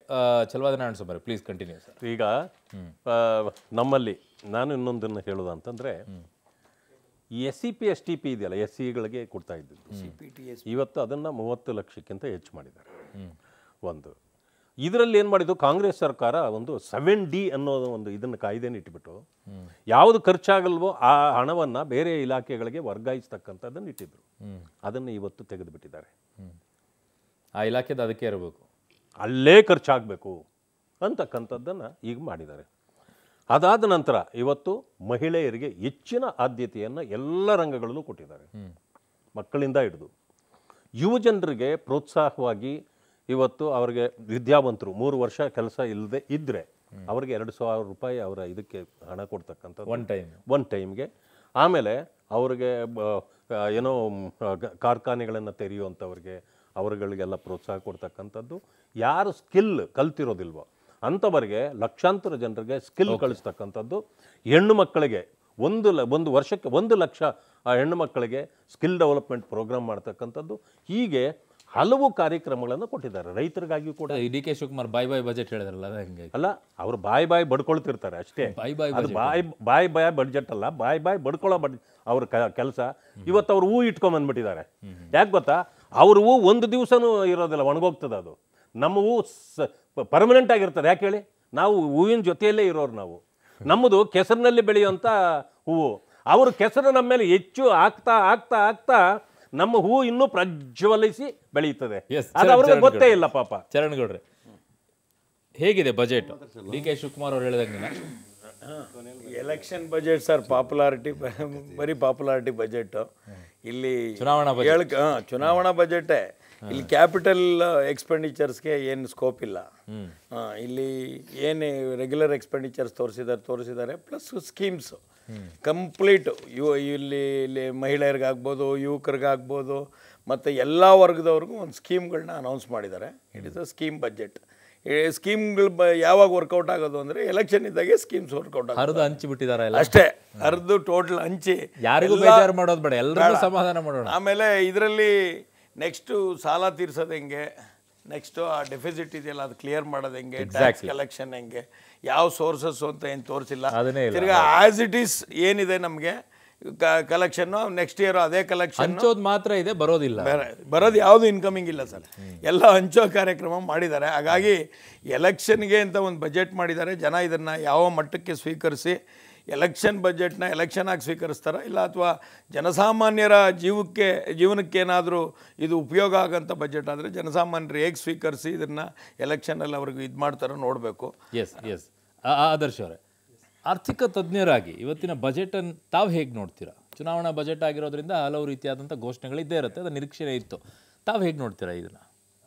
ಚಲವಾದ ಸುಮಾರು please continue sir ಈಗ ಆ, ನಮ್ಮಲ್ಲಿ ನಾನು ಇನ್ನೊಂದನ್ನು ಹೇಳೋದು ಅಂತಂದರೆ ಈ S C P S T P ಇದೆಯಲ್ಲ ಎಸ್ ಸಿಗಳಿಗೆ ಕೊಡ್ತಾ ಇದ್ದಿದ್ದು ಇವತ್ತು ಅದನ್ನು ಮೂವತ್ತು ಲಕ್ಷಕ್ಕಿಂತ ಹೆಚ್ಚು ಮಾಡಿದ್ದಾರೆ ಒಂದು ಇದರಲ್ಲಿ ಏನು ಮಾಡಿದ್ದು ಕಾಂಗ್ರೆಸ್ ಸರ್ಕಾರ ಒಂದು ಸೆವೆನ್ ಡಿ ಅನ್ನೋ ಒಂದು ಇದನ್ನು ಕಾಯ್ದೆನ ಇಟ್ಬಿಟ್ಟು ಯಾವುದು ಖರ್ಚಾಗಲ್ವೋ ಆ ಹಣವನ್ನು ಬೇರೆ ಇಲಾಖೆಗಳಿಗೆ ವರ್ಗಾಯಿಸ್ತಕ್ಕಂಥದ್ದನ್ನು ಇಟ್ಟಿದ್ರು ಅದನ್ನು ಇವತ್ತು ತೆಗೆದುಬಿಟ್ಟಿದ್ದಾರೆ ಆ ಇಲಾಖೆದು ಅದಕ್ಕೆ ಇರಬೇಕು ಅಲ್ಲೇ ಖರ್ಚಾಗಬೇಕು ಅಂತಕ್ಕಂಥದ್ದನ್ನು ಈಗ ಮಾಡಿದ್ದಾರೆ ಅದಾದ ನಂತರ ಇವತ್ತು ಮಹಿಳೆಯರಿಗೆ ಹೆಚ್ಚಿನ ಆದ್ಯತೆಯನ್ನು ಎಲ್ಲ ರಂಗಗಳಲ್ಲೂ ಕೊಟ್ಟಿದ್ದಾರೆ ಮಕ್ಕಳಿಂದ ಹಿಡಿದು ಯುವ ಜನರಿಗೆ ಪ್ರೋತ್ಸಾಹವಾಗಿ ಇವತ್ತು ಅವರಿಗೆ ವಿದ್ಯಾವಂತರು ಮೂರು ವರ್ಷ ಕೆಲಸ ಇಲ್ಲದೆ ಇದ್ದರೆ ಅವರಿಗೆ ಎರಡು ಸಾವಿರ ರೂಪಾಯಿ ಅವರ ಇದಕ್ಕೆ ಹಣ ಕೊಡ್ತಕ್ಕಂಥದ್ದು ಒನ್ ಟೈಮ್ ಒನ್ ಟೈಮ್ಗೆ ಆಮೇಲೆ ಅವ್ರಿಗೆ ಬ- ಆ, ಏನೋ ಮ್, ಆ, ಗ- ಕಾರ್ಖಾನೆಗಳನ್ನು ತೆರೆಯುವಂಥವ್ರಿಗೆ ಅವರುಗಳಿಗೆಲ್ಲ ಪ್ರೋತ್ಸಾಹ ಕೊಡ್ತಕ್ಕಂಥದ್ದು ಯಾರು ಸ್ಕಿಲ್ ಕಲ್ತಿರೋದಿಲ್ವೋ ಅಂಥವರಿಗೆ ಲಕ್ಷಾಂತರ ಜನರಿಗೆ ಸ್ಕಿಲ್ ಕಳಿಸ್ತಕ್ಕಂಥದ್ದು ಹೆಣ್ಣು ಮಕ್ಕಳಿಗೆ ಒಂದು ಲ ಒಂದು ವರ್ಷಕ್ಕೆ ಒಂದು ಲಕ್ಷ ಆ ಹೆಣ್ಣು ಮಕ್ಕಳಿಗೆ ಸ್ಕಿಲ್ ಡೆವಲಪ್ಮೆಂಟ್ ಪ್ರೋಗ್ರಾಮ್ ಮಾಡ್ತಕ್ಕಂಥದ್ದು ಹೀಗೆ ಹಲವು ಕಾರ್ಯಕ್ರಮಗಳನ್ನು ಕೊಟ್ಟಿದ್ದಾರೆ ರೈತರಿಗಾಗಿಯೂ ಕೂಡ D K Shivakumar bye bye budget ಹೇಳಿದ್ರಲ್ಲ ಅದು ಹೆಂಗೆ ಅಲ್ಲ ಅವರು ಬಾಯಿ ಬಾಯಿ ಬಡ್ಕೊಳ್ತಿರ್ತಾರೆ ಅಷ್ಟೇ ಬಾಯ್ ಬಾಯ್ ಅದು ಬಾಯ್ ಬಾಯ್ ಬಾಯ್ ಬಡ್ಜೆಟ್ ಅಲ್ಲ ಬಾಯ್ ಬಾಯ್ ಬಡ್ಕೊಳ್ಳೋ ಬಡ್ ಅವ್ರ ಕೆಲಸ ಇವತ್ತು ಅವ್ರು ಹೂ ಇಟ್ಕೊಂಬಂದ್ಬಿಟ್ಟಿದ್ದಾರೆ ಯಾಕೆ ಗೊತ್ತಾ ಅವ್ರ ಹೂ ಒಂದು ದಿವಸನೂ ಇರೋದಿಲ್ಲ ಒಣಗೋಗ್ತದೆ ಅದು ನಮ್ಮ ಹೂ ಪರ್ಮನೆಂಟ್ ಆಗಿರ್ತದೆ ಯಾಕೆ ಹೇಳಿ ನಾವು ಹೂವಿನ ಜೊತೆಯಲ್ಲೇ ಇರೋರು ನಾವು ನಮ್ಮದು ಕೆಸರಿನಲ್ಲಿ ಬೆಳೆಯುವಂಥ ಹೂವು ಅವರು ಕೆಸರು ನಮ್ಮ ಮೇಲೆ ಹೆಚ್ಚು ಆಗ್ತಾ ಆಗ್ತಾ ಆಗ್ತಾ ನಮ್ಮ ಹೂ ಇನ್ನೂ ಪ್ರಜ್ವಲಿಸಿ ಬೆಳೆಯುತ್ತದೆ Yes, ಅದು ಚರಣ್ ಅವ್ರಿಗೆ ಚರಣ್ ಗೊತ್ತೇ ಇಲ್ಲ ಪಾಪ ಚರಣಗೌಡ್ರೆ ಹೇಗಿದೆ ಬಜೆಟ್ ಡಿ ಕೆ ಶಿವಕುಮಾರ್ ಅವ್ರು ಹೇಳಿದಂಗೆ ಎಲೆಕ್ಷನ್ ಬಜೆಟ್ ಸರ್ ಪಾಪ್ಯುಲಾರಿಟಿ ಬರೀ ಪಾಪ್ಯುಲಾರಿಟಿ ಬಜೆಟ್ ಇಲ್ಲಿ ಚುನಾವಣಾ ಹೇಳಕ್ ಹಾ, ಚುನಾವಣಾ ಬಜೆಟೇ ಇಲ್ಲಿ ಕ್ಯಾಪಿಟಲ್ ಎಕ್ಸ್ಪೆಂಡಿಚರ್ಸ್ಗೆ ಏನು ಸ್ಕೋಪ್ ಇಲ್ಲ ಹಾ, ಇಲ್ಲಿ ಏನು ರೆಗ್ಯುಲರ್ ಎಕ್ಸ್ಪೆಂಡಿಚರ್ಸ್ ತೋರಿಸಿದ್ದಾರೆ ತೋರಿಸಿದ್ದಾರೆ ಪ್ಲಸ್ ಸ್ಕೀಮ್ಸ್ ಕಂಪ್ಲೀಟ್ ಯು ಇಲ್ಲಿ ಇಲ್ಲಿ ಮಹಿಳೆಯರಿಗಾಗ್ಬೋದು ಯುವಕರಿಗಾಗ್ಬೋದು ಮತ್ತು ಎಲ್ಲ ವರ್ಗದವ್ರಿಗೂ ಒಂದು ಸ್ಕೀಮ್ಗಳನ್ನ ಅನೌನ್ಸ್ ಮಾಡಿದ್ದಾರೆ it is a scheme budget ಸ್ಕೀಮ್ಗಳು ಬ ಯಾವಾಗ ವರ್ಕೌಟ್ ಆಗೋದು ಅಂದರೆ ಎಲೆಕ್ಷನ್ ಇದ್ದಾಗೆ ಸ್ಕೀಮ್ಸ್ ವರ್ಕೌಟ್ ಆಗೋದು ಹರಿದು ಹಂಚಿ ಬಿಟ್ಟಿದಾರ ಎಲ್ಲ ಅಷ್ಟೇ ಅರ್ದು ಟೋಟಲ್ ಹಂಚಿ ಯಾರಿಗೂ ಎಲ್ಲ- ಬೇಜಾರು ಮಾಡೋದು ಬೇಡ ಎಲ್ಲರಿಗೂ ಸಮಾಧಾನ ಮಾಡೋಣ ಆಮೇಲೆ ಇದರಲ್ಲಿ ನೆಕ್ಸ್ಟು ಸಾಲ ತೀರ್ಸೋದು ಹೆಂಗೆ ನೆಕ್ಸ್ಟು ಆ ಡೆಫಿಸಿಟ್ ಇದೆಯಲ್ಲ ಅದು ಕ್ಲಿಯರ್ ಮಾಡೋದು ಹೆಂಗೆ ಟ್ಯಾಕ್ಸ್ ಕಲೆಕ್ಷನ್ ಹೆಂಗೆ ಯಾವ ಸೋರ್ಸಸ್ ಅಂತ ಏನು ತೋರಿಸಿಲ್ಲ ಅದನ್ನೇ ಇಲ್ಲ. ತಿರ್ಗಾ ಆಸ್ ಇಟ್ ಈಸ್ ಏನಿದೆ ನಮಗೆ ಕಲೆಕ್ಷನ್ನು ನೆಕ್ಸ್ಟ್ ಇಯರ್ ಅದೇ ಕಲೆಕ್ಷನ್ ಹಂಚೋದು ಮಾತ್ರ ಇದೆ ಬರೋದಿಲ್ಲ ಬೇರೆ ಬರೋದು ಯಾವುದು ಇನ್ಕಮಿಂಗ್ ಇಲ್ಲ ಸರ್ ಎಲ್ಲ ಹಂಚೋ ಕಾರ್ಯಕ್ರಮ ಮಾಡಿದ್ದಾರೆ ಹಾಗಾಗಿ ಎಲೆಕ್ಷನ್ಗೆ ಅಂತ ಒಂದು ಬಜೆಟ್ ಮಾಡಿದ್ದಾರೆ ಜನ ಇದನ್ನು ಯಾವ ಮಟ್ಟಕ್ಕೆ ಸ್ವೀಕರಿಸಿ ಎಲೆಕ್ಷನ್ ಬಜೆಟ್ನ ಎಲೆಕ್ಷನ್ ಆಗಿ ಸ್ವೀಕರಿಸ್ತಾರ ಇಲ್ಲ ಅಥವಾ ಜನಸಾಮಾನ್ಯರ ಜೀವಕ್ಕೆ ಜೀವನಕ್ಕೇನಾದರೂ ಇದು ಉಪಯೋಗ ಆಗೋಂಥ ಬಜೆಟ್ ಆದರೆ ಜನಸಾಮಾನ್ಯರು ಹೇಗೆ ಸ್ವೀಕರಿಸಿ ಇದನ್ನು ಎಲೆಕ್ಷನಲ್ಲಿ ಅವ್ರಿಗೆ ಇದು ಮಾಡ್ತಾರೋ ನೋಡಬೇಕು ಎಸ್ ಎಸ್ ಆದರ್ಶ್ ಅವರೇ ಆರ್ಥಿಕ ತಜ್ಞರಾಗಿ ಇವತ್ತಿನ ಬಜೆಟನ್ನು ತಾವು ಹೇಗೆ ನೋಡ್ತೀರಾ ಚುನಾವಣಾ ಬಜೆಟ್ ಆಗಿರೋದ್ರಿಂದ ಹಲವು ರೀತಿಯಾದಂಥ ಘೋಷಣೆಗಳು ಇದ್ದೇ ಇರುತ್ತೆ ಅದು ನಿರೀಕ್ಷೆ ಇತ್ತು ತಾವು ಹೇಗೆ ನೋಡ್ತೀರಾ ಇದನ್ನು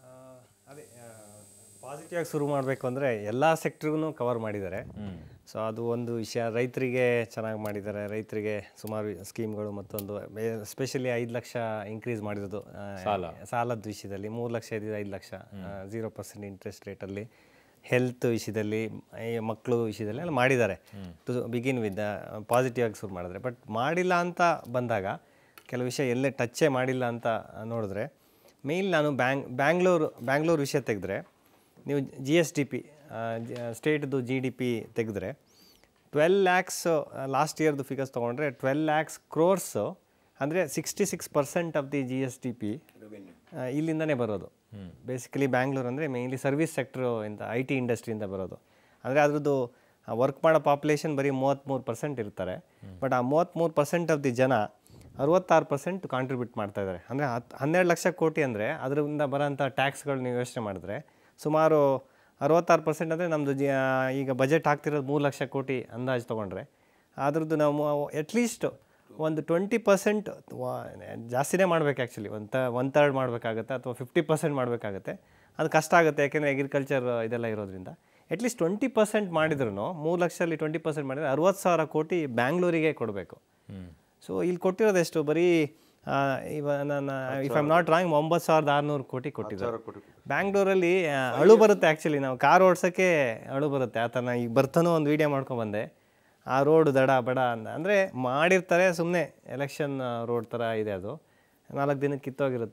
ಅದೇ ಪಾಸಿಟಿವ್ ಆಗಿ ಶುರು ಮಾಡಬೇಕು ಅಂದರೆ ಎಲ್ಲ ಸೆಕ್ಟ್ರಿಗೂ ಕವರ್ ಮಾಡಿದ್ದಾರೆ ಸೊ ಅದು ಒಂದು ವಿಷಯ ರೈತರಿಗೆ ಚೆನ್ನಾಗಿ ಮಾಡಿದ್ದಾರೆ ರೈತರಿಗೆ ಸುಮಾರು ಸ್ಕೀಮ್ಗಳು ಮತ್ತೊಂದು ಎಸ್ಪೆಷಲಿ ಐದು ಲಕ್ಷ ಇನ್ಕ್ರೀಸ್ ಮಾಡಿರೋದು ಆ, ಸಾಲದ ವಿಷಯದಲ್ಲಿ ಮೂರು ಲಕ್ಷ ಇದ್ದಿದ್ದು ಐದು ಲಕ್ಷ ಝೀರೋ ಪರ್ಸೆಂಟ್ ಇಂಟ್ರೆಸ್ಟ್ ರೇಟಲ್ಲಿ ಹೆಲ್ತ್ ವಿಷಯದಲ್ಲಿ ಈ ಮಕ್ಕಳು ವಿಷಯದಲ್ಲಿ ಎಲ್ಲ ಮಾಡಿದ್ದಾರೆ ಟು ಬಿಗಿನ್ ವಿತ್ ಪಾಸಿಟಿವ್ ಆಗಿ ಶುರು ಮಾಡಿದ್ರೆ ಬಟ್ ಮಾಡಿಲ್ಲ ಅಂತ ಬಂದಾಗ ಕೆಲವು ವಿಷಯ ಎಲ್ಲೇ ಟಚ್ಚೇ ಮಾಡಿಲ್ಲ ಅಂತ ನೋಡಿದ್ರೆ ಮೇನ್ ನಾನು ಬ್ಯಾಂಗ್ ಬ್ಯಾಂಗ್ಳೂರು ಬ್ಯಾಂಗ್ಳೂರು ವಿಷಯ ತೆಗೆದ್ರೆ ನೀವು ಜಿ ಎಸ್ ಡಿ ಪಿ ಸ್ಟೇಟ್ದು ಜಿ ಡಿ ಪಿ ತೆಗೆದ್ರೆ ಟ್ವೆಲ್ ಲ್ಯಾಕ್ಸ್ ಲಾಸ್ಟ್ ಇಯರ್ದು ಫಿಗರ್ಸ್ ತೊಗೊಂಡ್ರೆ ಟ್ವೆಲ್ ಲ್ಯಾಕ್ಸ್ ಕ್ರೋರ್ಸು ಅಂದರೆ sixty six percent of the G S D P ಇಲ್ಲಿಂದನೇ ಬರೋದು ಬೇಸಿಕಲಿ ಬ್ಯಾಂಗ್ಳೂರು ಅಂದರೆ ಮೇಯ್ನ್ಲಿ ಸರ್ವಿಸ್ ಸೆಕ್ಟ್ರು ಇಂದ ಐ ಟಿ ಇಂಡಸ್ಟ್ರಿಯಿಂದ ಬರೋದು ಅಂದರೆ ಅದ್ರದ್ದು ವರ್ಕ್ ಮಾಡೋ ಪಾಪ್ಯುಲೇಷನ್ ಬರೀ ಮೂವತ್ತ್ಮೂರು ಪರ್ಸೆಂಟ್ ಇರ್ತಾರೆ ಬಟ್ ಆ ಮೂವತ್ತ್ಮೂರು ಪರ್ಸೆಂಟ್ ಆಫ್ ದಿ ಜನ ಅರವತ್ತಾರು ಪರ್ಸೆಂಟ್ ಕಾಂಟ್ರಿಬ್ಯೂಟ್ ಮಾಡ್ತಾ ಇದ್ದಾರೆ ಅಂದರೆ ಹತ್ತು ಹನ್ನೆರಡು ಲಕ್ಷ ಕೋಟಿ ಅಂದರೆ ಅದರಿಂದ ಬರೋಂಥ ಟ್ಯಾಕ್ಸ್ಗಳು ನೀವು ಯೋಚನೆ ಮಾಡಿದ್ರೆ ಸುಮಾರು ಅರವತ್ತಾರು ಪರ್ಸೆಂಟ್ ಅಂದರೆ ನಮ್ಮದು ಜಿ ಈಗ ಬಜೆಟ್ ಆಗ್ತಿರೋದು ಮೂರು ಲಕ್ಷ ಕೋಟಿ ಅಂದಾಜು ತೊಗೊಂಡ್ರೆ ಅದ್ರದ್ದು ನಾವು ಅಟ್ಲೀಸ್ಟ್ ಒಂದು ಟ್ವೆಂಟಿ ಪರ್ಸೆಂಟ್ ಜಾಸ್ತಿನೇ ಮಾಡ್ಬೇಕು ಆ್ಯಕ್ಚುಲಿ ಒಂದು ತ ಒನ್ ತರ್ಡ್ ಮಾಡಬೇಕಾಗತ್ತೆ ಅಥವಾ ಫಿಫ್ಟಿ ಪರ್ಸೆಂಟ್ ಮಾಡಬೇಕಾಗತ್ತೆ ಅದು ಕಷ್ಟ ಆಗುತ್ತೆ ಯಾಕೆಂದರೆ ಅಗ್ರಿಕಲ್ಚರ್ ಇದೆಲ್ಲ ಇರೋದ್ರಿಂದ ಅಟ್ಲೀಸ್ಟ್ ಟ್ವೆಂಟಿ ಪರ್ಸೆಂಟ್ ಮಾಡಿದ್ರು ಮೂರು ಲಕ್ಷದಲ್ಲಿ ಟ್ವೆಂಟಿ ಪರ್ಸೆಂಟ್ ಮಾಡಿದರೆ ಅರವತ್ತು ಸಾವಿರ ಕೋಟಿ ಬ್ಯಾಂಗ್ಳೂರಿಗೆ ಕೊಡಬೇಕು ಸೊ ಇಲ್ಲಿ ಕೊಟ್ಟಿರೋದು ಎಷ್ಟು ಬರೀ ಆ, ಇವ ನಾನು ಇಫ್ ಐಮ್ ನಾಟ್ ರಾಂಗ್ ಒಂಬತ್ತು ಸಾವಿರದ ಆರುನೂರು ಕೋಟಿ ಕೊಟ್ಟಿದ್ದಾರೆ ಬ್ಯಾಂಗ್ಳೂರಲ್ಲಿ ಆ, ಅಳು ಬರುತ್ತೆ ಆ್ಯಕ್ಚುಲಿ ನಾವು ಕಾರ್ ಓಡ್ಸೋಕ್ಕೆ ಅಳು ಬರುತ್ತೆ ಆತನ ಈಗ ಬರ್ತಾನೋ ಒಂದು ವೀಡಿಯೋ ಮಾಡ್ಕೊಂಡ್ಬಂದೆ ಆ ರೋಡ್ ದಡ ಬಡ ಅಂತ ಅಂದರೆ ಮಾಡಿರ್ತಾರೆ ಸುಮ್ಮನೆ ಎಲೆಕ್ಷನ್ ರೋಡ್ ಥರ ಇದೆ ಅದು ನಾಲ್ಕು ದಿನಕ್ಕೆ ಕಿತ್ತೋಗಿರುತ್ತೆ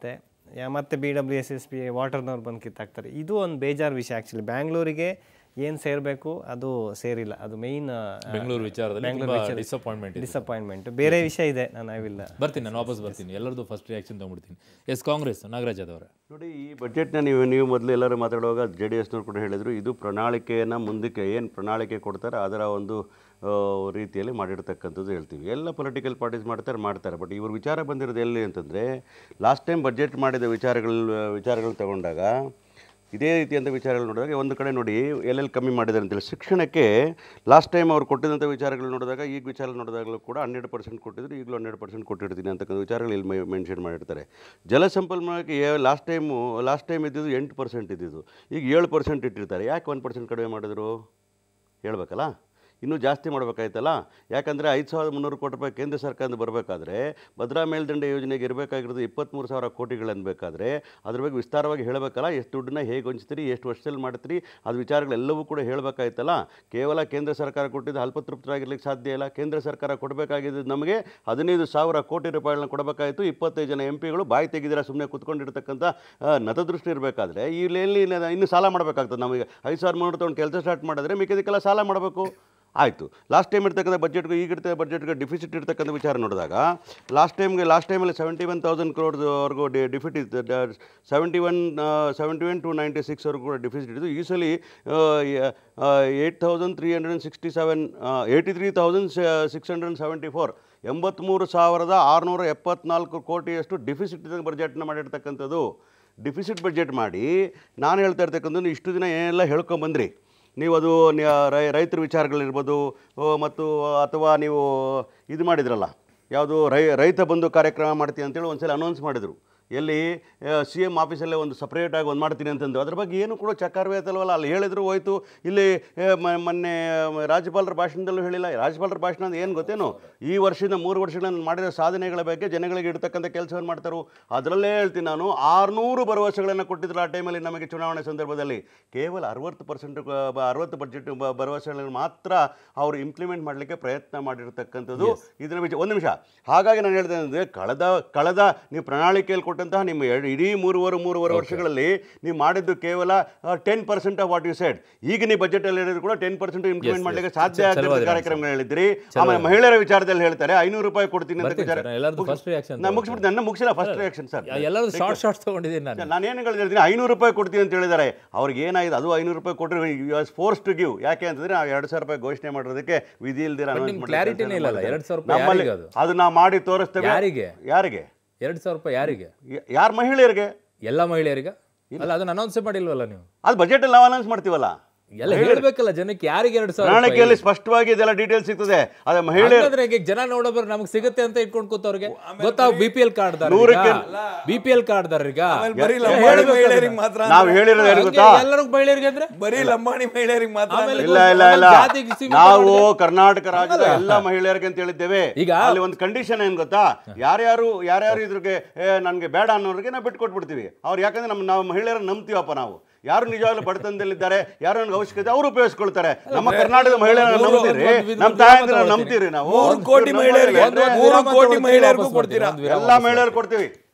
ಯಾ ಮತ್ತೆ B W S S P ವಾಟರ್ನವ್ರು ಬಂದು ಕಿತ್ತಾಕ್ತಾರೆ ಇದು ಒಂದು ಬೇಜಾರು ವಿಷಯ ಆ್ಯಕ್ಚುಲಿ ಬ್ಯಾಂಗ್ಳೂರಿಗೆ ಏನು ಸೇರಬೇಕು ಅದು ಸೇರಿಲ್ಲ ಅದು ಮೇಯ್ನ್ ಬೆಂಗಳೂರು ವಿಚಾರದಲ್ಲಿ ತುಂಬಾ ಡಿಸಪಾಯಿಂಟ್ಮೆಂಟ್ ಇದೆ ಡಿಸಪಾಯಿಂಟ್ಮೆಂಟ್ ಬೇರೆ ವಿಷಯ ಇದೆ ನಾನು ಐವಿಲ್ಲ ಬರ್ತೀನಿ ನಾನು ವಾಪಸ್ ಬರ್ತೀನಿ ಎಲ್ಲರದ್ದು ಫಸ್ಟ್ ರಿಯಾಕ್ಷನ್ ತೊಗೊಂಡ್ಬಿಡ್ತೀನಿ ಎಸ್ ಕಾಂಗ್ರೆಸ್ ನಾಗರಾಜ್ ಅದವರೇ ನೋಡಿ ಈ ಬಜೆಟ್ನ ನೀವು ನೀವು ಮೊದಲು ಎಲ್ಲರೂ ಮಾತಾಡುವಾಗ ಜೆ ಡಿ ಎಸ್ನವ್ರು ಕೂಡ ಹೇಳಿದರು ಇದು ಪ್ರಣಾಳಿಕೆಯನ್ನು ಮುಂದಕ್ಕೆ ಏನು ಪ್ರಣಾಳಿಕೆ ಕೊಡ್ತಾರೆ ಅದರ ಒಂದು ಆ, ರೀತಿಯಲ್ಲಿ ಮಾಡಿರ್ತಕ್ಕಂಥದ್ದು ಹೇಳ್ತೀವಿ ಎಲ್ಲ ಪೊಲಿಟಿಕಲ್ ಪಾರ್ಟೀಸ್ ಮಾಡ್ತಾರೆ ಮಾಡ್ತಾರೆ ಬಟ್ ಇವ್ರ ವಿಚಾರ ಬಂದಿರೋದು ಎಲ್ಲಿ ಅಂತಂದರೆ ಲಾಸ್ಟ್ ಟೈಮ್ ಬಜೆಟ್ ಮಾಡಿದ ವಿಚಾರಗಳು ವಿಚಾರಗಳು ತಗೊಂಡಾಗ ಇದೇ ರೀತಿಯಂಥ ವಿಚಾರಗಳು ನೋಡಿದಾಗ ಒಂದು ಕಡೆ ನೋಡಿ ಎಲ್ಲೆಲ್ಲಿ ಕಮ್ಮಿ ಮಾಡಿದ್ದಾರೆ ಅಂತೇಳಿ ಶಿಕ್ಷಣಕ್ಕೆ ಲಾಸ್ಟ್ ಟೈಮ್ ಅವ್ರು ಕೊಟ್ಟಿದ್ದಂಥ ವಿಚಾರಗಳು ನೋಡಿದಾಗ ಈಗ ವಿಚಾರ ನೋಡಿದಾಗಲೂ ಕೂಡ ಹನ್ನೆರಡು ಪರ್ಸೆಂಟ್ ಕೊಟ್ಟಿದ್ರು ಈಗಲೂ ಹನ್ನೆರಡು ಪರ್ಸೆಂಟ್ ಕೊಟ್ಟಿರ್ತೀನಿ ಅಂತಕ್ಕಂಥ ವಿಚಾರಗಳು ಇಲ್ಲಿ ಮೆನ್ಷನ್ ಮಾಡಿರ್ತಾರೆ ಜಲಸಂಪನ್ಮೂಲಕ್ಕೆ ಲಾಸ್ಟ್ ಟೈಮು ಲಾಸ್ಟ್ ಟೈಮ್ ಇದ್ದಿದ್ದು ಎಂಟು ಪರ್ಸೆಂಟ್ ಇದ್ದಿದ್ದು ಈಗ ಏಳು ಪರ್ಸೆಂಟ್ ಇಟ್ಟಿರ್ತಾರೆ ಯಾಕೆ ಒಂದು ಪರ್ಸೆಂಟ್ ಕಡಿಮೆ ಮಾಡಿದ್ರು ಹೇಳ್ಬೇಕಲ್ಲ ಇನ್ನೂ ಜಾಸ್ತಿ ಮಾಡಬೇಕಾಯ್ತಲ್ಲ ಯಾಕಂದರೆ ಐದು ಸಾವಿರದ ಮುನ್ನೂರು ಕೋಟಿ ರೂಪಾಯಿ ಕೇಂದ್ರ ಸರ್ಕಾರದಿಂದ ಬರಬೇಕಾದ್ರೆ ಭದ್ರಾ ಮೇಲ್ದಂಡೆ ಯೋಜನೆಗೆ ಇರಬೇಕಾಗಿರೋದು ಇಪ್ಪತ್ತ್ಮೂರು ಸಾವಿರ ಕೋಟಿಗಳು ಅನ್ಬೇಕಾದ್ರೆ ಅದ್ರ ಬಗ್ಗೆ ವಿಸ್ತಾರವಾಗಿ ಹೇಳಬೇಕಲ್ಲ ಎಷ್ಟು ದುಡ್ಡನ್ನ ಹೇಗೆ ಹೊಂಚ್ತೀರಿ ಎಷ್ಟು ವರ್ಷದಲ್ಲಿ ಮಾಡ್ತೀರಿ ಅದು ವಿಚಾರಗಳೆಲ್ಲವೂ ಕೂಡ ಹೇಳಬೇಕಾಯ್ತಲ್ಲ ಕೇವಲ ಕೇಂದ್ರ ಸರ್ಕಾರ ಕೊಟ್ಟಿದ್ದು ಅಲ್ಪತೃಪ್ತರಾಗಿರ್ಲಿಕ್ಕೆ ಸಾಧ್ಯ ಇಲ್ಲ ಕೇಂದ್ರ ಸರ್ಕಾರ ಕೊಡಬೇಕಾಗಿದ್ದು ನಮಗೆ ಹದಿನೈದು ಸಾವಿರ ಕೋಟಿ ರೂಪಾಯಿಗಳನ್ನ ಕೊಡಬೇಕಾಯಿತು ಇಪ್ಪತ್ತೈದು ಜನ ಎಂ ಪಿಗಳು ಬಾಯಿ ತೆಗೆದಿರ ಸುಮ್ಮನೆ ಕುತ್ಕೊಂಡಿರ್ತಕ್ಕಂಥ ಆ, ನತದೃಷ್ಟಿ ಇರಬೇಕಾದ್ರೆ ಇಲ್ಲಿ ಎಲ್ಲಿ ಇನ್ನು- ಇನ್ನು ಸಾಲ ಮಾಡಬೇಕಾಗ್ತದೆ ನಮಗೆ ಐದು ಸಾವಿರ ಮುನ್ನೂರು ತೊಗೊಂಡು ಕೆಲಸ ಸ್ಟಾರ್ಟ್ ಮಾಡಿದ್ರೆ ಮಿಕ್ಕಿದಕ್ಕೆಲ್ಲ ಸಾಲ ಮಾಡಬೇಕು ಆಯಿತು ಲಾಸ್ಟ್ ಟೈಮ್ ಇರ್ತಕ್ಕಂಥ ಬಜೆಟ್ಗೂ ಈಗ ಇರ್ತಕ್ಕ ಬಜೆಟ್ಗೆ ಡಿಫಿಸಿಟ್ ಇರ್ತಕ್ಕಂಥ ವಿಚಾರ ನೋಡಿದಾಗ ಲಾಸ್ಟ್ ಟೈಮ್ಗೆ ಲಾಸ್ಟ್ ಟೈಮಲ್ಲಿ ಸೆವೆಂಟಿ ಒನ್ ತೌಸಂಡ್ ಕ್ರೋಡ್ವರೆಗೂ ಡಿ ಡಿಫಿಟ್ ಇತ್ತು seventy one seventy one to ninety ಸಿಕ್ಸ್ವರೆಗೂ ಕೂಡ ಡಿಫಿಸಿಟ್ ಇದ್ದು ಈ ಸಲ eight thousand three hundred sixty seven eighty three thousand six hundred seventy four ಎಂಬತ್ತ್ಮೂರು ಸಾವಿರದ ಆರುನೂರ ಎಪ್ಪತ್ನಾಲ್ಕು ಕೋಟಿಯಷ್ಟು ಡಿಫಿಸಿಟ್ ಬಜೆಟ್ನ ಮಾಡಿರ್ತಕ್ಕಂಥದ್ದು ಡಿಫಿಸಿಟ್ ಬಜೆಟ್ ಮಾಡಿ ನಾನು ಹೇಳ್ತಾ ಇರ್ತಕ್ಕಂಥದ್ದು ಇಷ್ಟು ದಿನ ಏನೆಲ್ಲ ಹೇಳ್ಕೊಂಬಂದ್ರಿ ನೀವು ಅದು ನ್ಯ- ರೈ- ರೈತರ ವಿಚಾರಗಳಿರ್ಬೋದು ಓ, ಮತ್ತು ಅಥವಾ ನೀವು ಇದು ಮಾಡಿದ್ರಲ್ಲ ಯಾವುದು ರೈ ರೈತ ಬಂಧು ಕಾರ್ಯಕ್ರಮ ಮಾಡ್ತೀನಿ ಅಂತೇಳಿ ಒಂದ್ಸಲ ಅನೌನ್ಸ್ ಮಾಡಿದರು ಎಲ್ಲಿ ಸಿ ಎಮ್ ಆಫೀಸಲ್ಲೇ ಒಂದು ಸಪ್ರೇಟಾಗಿ ಒಂದು ಮಾಡ್ತೀನಿ ಅಂತಂದು ಅದ್ರ ಬಗ್ಗೆ ಏನು ಕೂಡ ಚಕಾರವೇ ಆಯ್ತಲ್ವಲ್ಲ ಅಲ್ಲಿ ಹೇಳಿದ್ರು ಹೋಯ್ತು ಇಲ್ಲಿ ಏ, ಮ- ಮೊನ್ನೆ ರಾಜ್ಯಪಾಲರ ಭಾಷಣದಲ್ಲೂ ಹೇಳಿಲ್ಲ ರಾಜ್ಯಪಾಲರ ಭಾಷಣ ಅಂದ್ರೆ ಏನು ಗೊತ್ತೇನು ಈ ವರ್ಷದಿಂದ ಮೂರು ವರ್ಷಗಳಲ್ಲಿ ಮಾಡಿದ ಸಾಧನೆಗಳ ಬಗ್ಗೆ ಜನಗಳಿಗೆ ಇಡ್ತಕ್ಕಂಥ ಕೆಲಸವನ್ನು ಮಾಡ್ತಾರೆ ಅದರಲ್ಲೇ ಹೇಳ್ತೀನಿ ನಾನು ಆರುನೂರು ಭರವಸೆಗಳನ್ನು ಕೊಟ್ಟಿದ್ರು ಆ ಟೈಮಲ್ಲಿ ನಮಗೆ ಚುನಾವಣೆ ಸಂದರ್ಭದಲ್ಲಿ ಕೇವಲ ಅರವತ್ತು ಪರ್ಸೆಂಟ್ ಅರವತ್ತು ಬಜೆಟ್ ಭರವಸೆಗಳನ್ನು ಮಾತ್ರ ಅವರು ಇಂಪ್ಲಿಮೆಂಟ್ ಮಾಡಲಿಕ್ಕೆ ಪ್ರಯತ್ನ ಮಾಡಿರ್ತಕ್ಕಂಥದ್ದು ಇದರ ವಿಚಾರ ಒಂದು ನಿಮಿಷ ಹಾಗಾಗಿ ನಾನು ಹೇಳ್ತೇನೆ ಅಂದರೆ ಕಳೆದ ಕಳೆದ ನೀವು ಪ್ರಣಾಳಿಕೆಯಲ್ಲಿ ಕೊಟ್ಟಂತಹ ನಿಮ್ಮ ಎರಡು ಇಡೀ ಮೂರುವರೆ ಮೂರುವರೆ ವರ್ಷಗಳಲ್ಲಿ ನೀವು ಮಾಡಿದ್ದು ಕೇವಲ ten percent of what you said ಈಗ ನೀವು ಬಜೆಟಲ್ಲಿ ಹೇಳಿದ್ರು ಕೂಡ ಟೆನ್ ಪರ್ಸೆಂಟ್ ಇಂಪ್ಲಿಮೆಂಟ್ ಮಾಡಲಿಕ್ಕೆ ಸಾಧ್ಯ ಆಗದ ಕಾರ್ಯಕ್ರಮಗಳು ಹೇಳಿದ್ರಿ ಆಮೇಲೆ ಮಹಿಳೆಯರ ವಿಚಾರದಲ್ಲಿ ಹೇಳ್ತಾರೆ ಐನೂರು ರೂಪಾಯಿ ಕೊಡ್ತೀನಿ ಅಂತ ಬರ್ತೀನಿ ವಿಚಾರ ಸರ್, ಎಲ್ಲರದ್ದು first reaction ನಾನು ಮುಗಿಸ್ಬಿಟ್ಟು ನನ್ನ ಮುಗಿಸಿಲ್ಲ ಫಸ್ಟ್ ರಿಯಾಕ್ಷನ್ ಸರ್ ಎಲ್ಲರೂ ಶಾರ್ಟ್ ಶಾರ್ಟ್ಸ್ ತೊಗೊಂಡಿದ್ದೀನಿ ನಾನು ನಾನು ಏನು ಹೇಳ್ತೀನಿ ಐನೂರು ರೂಪಾಯಿ ಕೊಡ್ತೀನಿ ಅಂತ ಹೇಳಿದ್ದಾರೆ ಅವ್ರಿಗೆ ಏನಾಗಿದೆ ಅದು ಐನೂರು ರೂಪಾಯಿ ಕೊಟ್ಟರೆ ವಾಸ್ ಫೋರ್ಸ್ ಟು ಗಿವ್ ಯಾಕೆ ಅಂತಂದ್ರೆ ನಾವು ಎರಡು ಸಾವಿರ ರೂಪಾಯಿ ಘೋಷಣೆ ಮಾಡೋದಕ್ಕೆ ವಿಧಿ ಇಲ್ದಿರ ನಿಮ್ಗೆ clarityನೇ ಇಲ್ಲಲ್ಲ, ಎರಡು ಸಾವಿರ ರೂಪಾಯಿ ನಮ್ಮಲ್ಲಿ ಯಾರಿಗೆ ಅದು? ಅದು ನಾವು ಮಾಡಿ ತೋರಿಸ್ತೇವೆ ಯಾರಿಗೆ? ಯಾರಿಗೆ ಎರಡು ಸಾವಿರ ರೂಪಾಯಿ ಯಾರಿಗೆ ಯಾರ ಮಹಿಳೆಯರಿಗೆ ಎಲ್ಲ ಮಹಿಳೆಯರಿಗೆ ಅಲ್ಲ ಅದನ್ನ ಅನೌನ್ಸೇ ಮಾಡಿಲ್ವಲ್ಲ ನೀವು ಅದು ಬಜೆಟ್ ನಾವು ಅನೌನ್ಸ್ ಮಾಡ್ತೀವಲ್ಲ ಎಲ್ಲ ಹೇಳ್ಬೇಕಲ್ಲ ಜನಕ್ಕೆ ಯಾರಿಗೆ ಎರಡು ಸಾವಿರ ರೂಪಾಯಿ? ಪ್ರಣಾಳಿಕೆಯಲ್ಲಿ ಸ್ಪಷ್ಟವಾಗಿ ಇದೆಲ್ಲ ಡೀಟೇಲ್ಸ್ ಸಿಗ್ತದೆ ಅದು ಮಹಿಳೆ ಹಂಗಂದ್ರೆ ಈಗ ಜನ ನೋಡೋಬ್ರು ನಮ್ಗೆ ಸಿಗುತ್ತೆ ಅಂತ ಇಟ್ಕೊಂಡು ಕೂತವ್ರಿಗೆ ಗೊತ್ತಾಗ B P L card B P L card ಈಗ ಆಮೇಲೆ ಬರೀ ಲಂಬಾಣಿ ಮಹಿಳೆಯರಿಗೆ ಮಾತ್ರ ಅಂದ್ರೆ- ನಾವು ಹೇಳಿರೋದು ಏನು ಗೊತ್ತಾ ಎಲ್ಲರಿಗೂ ಮಹಿಳೆಯರಿಗೆ ಅಂದ್ರೆ ಬರೀ ಲಂಬಾಣಿ ಮಹಿಳೆಯರಿಗೆ ಮಾತ್ರ ಆಮೇಲೆ ಅಂದ್ರೆ- ಇಲ್ಲ ಇಲ್ಲ ಇಲ್ಲ ಜಾತಿಗೆ ಸೀಮಿತ ನಾವು ಕರ್ನಾಟಕ ರಾಜ್ಯದ ಎಲ್ಲ ಮಹಿಳೆಯರಿಗೆ ಅಂತ ಹೇಳಿದ್ದೇವೆ ಈಗ- ಅಲ್ಲಿ ಒಂದು ಕಂಡೀಷನ್ ಏನ್ ಗೊತ್ತಾ ಯಾರ್ಯಾರು ಯಾರ್ಯಾರು ಇದ್ರಿಗೆ ನನಗೆ ಬೇಡ ಅನ್ನೋರಿಗೆ ನಾವು ಬಿಟ್ಟು ಕೊಟ್ಬಿಡ್ತೀವಿ ಅವ್ರು ಯಾಕಂದ್ರೆ ನಮ್ಮ ನಾವು ಮಹಿಳೆಯರನ್ನ ನಂಬ್ತೀವಪ್ಪ ನಾವು ಯಾರು ನಿಜವಾಗ್ಲೂ ಬಡತನದಲ್ಲಿದ್ದಾರೆ ಯಾರು ನನಗೆ ಅವಶ್ಯಕತೆ ಅವರು ಉಪಯೋಗಿಸ್ಕೊಳ್ತಾರೆ ನಮ್ಮ ಕರ್ನಾಟಕದ ಮಹಿಳೆಯರನ್ನ ಮೂರು- ನಂಬ್ತೀರಿ ಒಂದು- ಒಂದು ನಮ್ಮ ವಿರಾಮ ತಾಯಂದಿರ ತಗೊಳ್ತೀನಿ. ನಂಬ್ತೀರಿ ನಾವು ಮೂರು ಕೋಟಿ ಇವ್ರು ಮಹಿಳೆಯರಿಗೆ ನಂಬೋದಿಲ್ಲ ಅಂದ್ರೆ ಮೂರು ವಿರಾಮ ಕೋಟಿ ತಗೊಳ್ತೀನಿ, ಮಹಿಳೆಯರಿಗೂ ವಾಪಸ್ ಕೊಡ್ತೀರಾ ಬರ್ತೀನಿ, ಒಂದು ವಿರಾಮ ಎಲ್ಲ ಮಹಿಳೆಯರು ಕೊಡ್ತೀವಿ